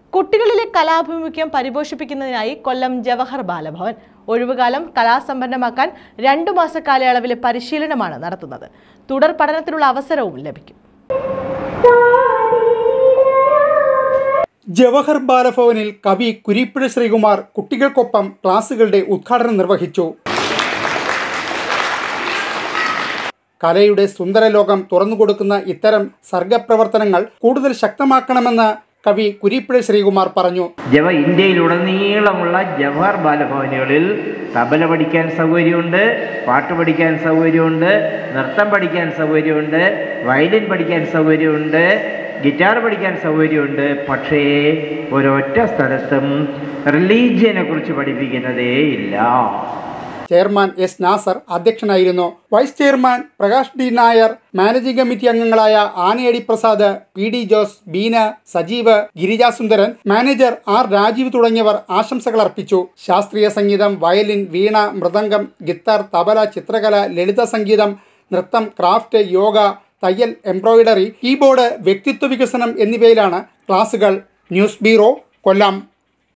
കുട്ടികളിലെ കലാഭിമുഖ്യം പരിപോഷിപ്പിക്കുന്നതിനായി കൊല്ലം ജവഹർ ബാലഭവൻ ഒഴിവുകാലം കലാസമ്പന്നമാക്കാൻ രണ്ടു മാസ കാലയളവിലെ പരിശീലനമാണ് നടത്തുന്നത് തുടർ പഠനത്തിനുള്ള അവസരവും ലഭിക്കും ജവഹർ ബാലഭവനിൽ കവി കുരിപ്പുഴ ശ്രീകുമാർ കുട്ടികൾക്കൊപ്പം ക്ലാസുകളുടെ ഉദ്ഘാടനം നിർവഹിച്ചു കലയുടെ സുന്ദര ലോകം തുറന്നുകൊടുക്കുന്ന ഇത്തരം സർഗപ്രവർത്തനങ്ങൾ കൂടുതൽ ശക്തമാക്കണമെന്ന് കവി കുരിപ്പുഴ ശ്രീകുമാർ പറഞ്ഞു ജവ ഇന്ത്യയിലുടനീളമുള്ള ജവഹർ ബാലഭവനുകളിൽ തബല പഠിക്കാൻ സൗകര്യമുണ്ട് പാട്ട് പഠിക്കാൻ സൗകര്യമുണ്ട് നൃത്തം പഠിക്കാൻ സൗകര്യമുണ്ട് വയലിൻ പഠിക്കാൻ സൗകര്യമുണ്ട് ഗിറ്റാർ പഠിക്കാൻ സൗകര്യമുണ്ട് പക്ഷേ ഒരൊറ്റ സ്ഥലത്തും റിലീജിയനെ കുറിച്ച് പഠിപ്പിക്കുന്നതേ ഇല്ല ചെയർമാൻ എസ് നാസർ അധ്യക്ഷനായിരുന്നു vice chairman Prakash D Nair managing committee അംഗങ്ങളായ Anayadi Prasad P D Jose Beena Sajeev Girijasundaran manager R Rajeev തുടങ്ങിയവർ ആശംസകൾ അർപ്പിച്ചു ശാസ്ത്രീയ സംഗീതം വയലിൻ വീണ മൃദംഗം ഗിത്താർ തബല ചിത്രകല ലളിത സംഗീതം നൃത്തം ക്രാഫ്റ്റ് യോഗ തയ്യൽ എംബ്രോയിഡറി കീബോർഡ് വ്യക്തിത്വ വികസനം എന്നിവയിലാണ് ക്ലാസുകൾ ന്യൂസ് ബ്യൂറോ കൊല്ലം